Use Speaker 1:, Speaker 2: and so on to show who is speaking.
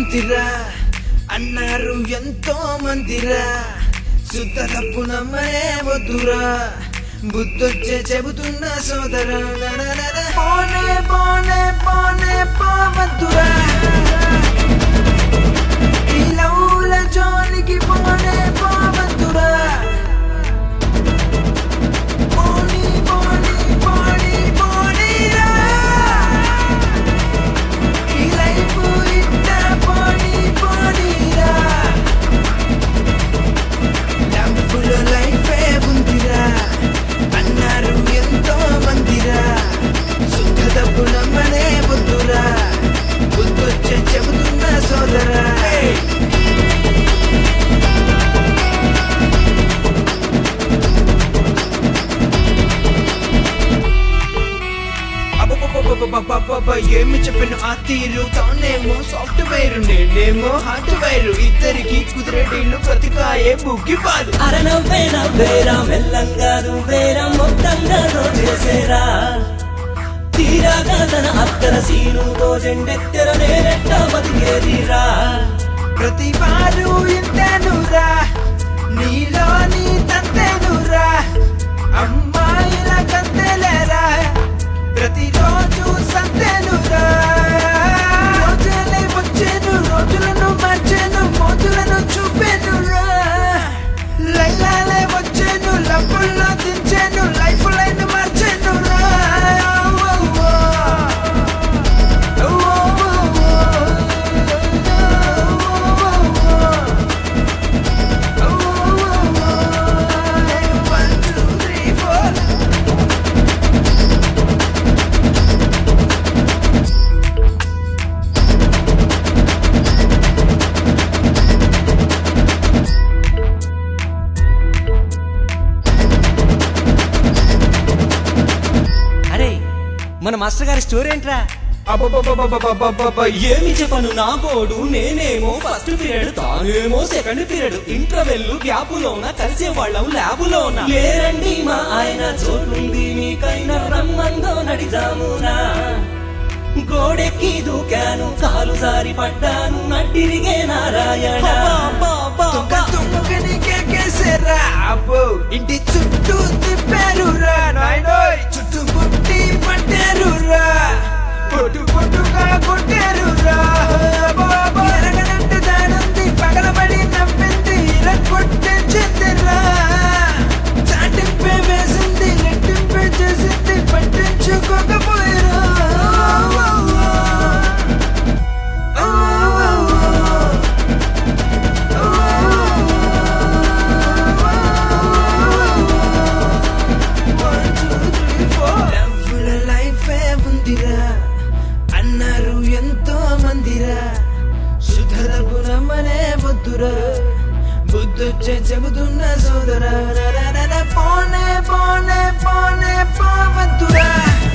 Speaker 1: బుద్ధిరా అన్నారు ఎంతో మందిరా శుద్ధ తప్పు నమ్మనే వద్దురా బుద్ధొచ్చే చెబుతున్న సోదరా నననన. పోనే పోనే పోనే పోవద్దురా ఈ లవ్ల జోలికి పోనే పోవద్దురా పోనీ పోనీ పోనీ పోనీరా ఈ లైఫ్ ఇట్ట పోనీ పోనీరా లవ్వులో లైఫే ఉందిరా అన్నారు ఎంతో మందిరా సుఖ డబ్బు నమ్మనే వద్దురా గుర్తొచ్చే చెబుతున్న సోదరా అబ్బబ్బబ్బబ్బబ్బబ్బబ్బ, ఏమి చెప్పిన ఆ తీరు తానేమో సాఫ్ట్వేర్ నేనేమో హార్డ్వేర్ ఇద్దరికి కుదిరే డీలు ప్రతికాయే బుగ్గి పాలు
Speaker 2: అరనవ్వే నవ్వేరా మెల్లంగా నువ్వేరా మొత్తంగా చేసేరా తీరాగా తన అత్తర సీనుతో జెండెత్తెర నేనెట్ట బతికేదిరా
Speaker 1: ప్రతి వారు ఇంతేనురా నీలో నీ తంతేనురా అమ్మాయిల కంతేలేరా ప్రతిరోజు సంతేనురా రోజులే వచ్చేను రోజులను మార్చేను మోజులను చూపేనురా లైలాలే వచ్చేను లబ్బుల్లో దించేను లైఫ్ లైన్ మార్చేనురా ఓ, ఓ, ఓ. ఓ, ఓ, ఓ.
Speaker 2: అరే మన మాస్టర్ గారి స్టోరీ ఏంట్రా ఏమి చెప్పను నా కోడు నేనేమో ఫస్ట్ పీరియడ్ తానేమో సెకండ్ పీరియడ్ ఇంటర్వెల్ గ్యాపులోన కలిసే వాళ్ళం ల్యాబులోన లేరండి మా ఆయన చోటుంది మీకైనా రమ్మందో నడిజామునా గోడెక్కి దూకాను కాలు జారి పడ్డాను నట్టిరిగే నారాయణ
Speaker 1: తుంగ తుంగని కేకేసేరా అబ్బో ఇంటి చుట్టూ తిప్పారురా నాయనోయ్ చుట్టూ ముట్టి పట్టారురా పొట్టు పొట్టుగా కొట్టారురా అబ్బో, అబ్బో. ఎరగనంటే దానుంది పగలబడి నవ్వింది ఇరగొట్టించిందిరా చాటింపే వేసింది రెట్టింపే చేసింది పట్టించుకోకపోయారా ఓ, ఓ, ఓ. లవ్వుల లైఫే ఉందిరా అన్నారు ఎంతో మందిరా సుధరపు నమ్మనే వద్దురా బుద్ధొచ్చే చెబుతున్న సోదరా పోనే పోనే పోనే పోవద్దురా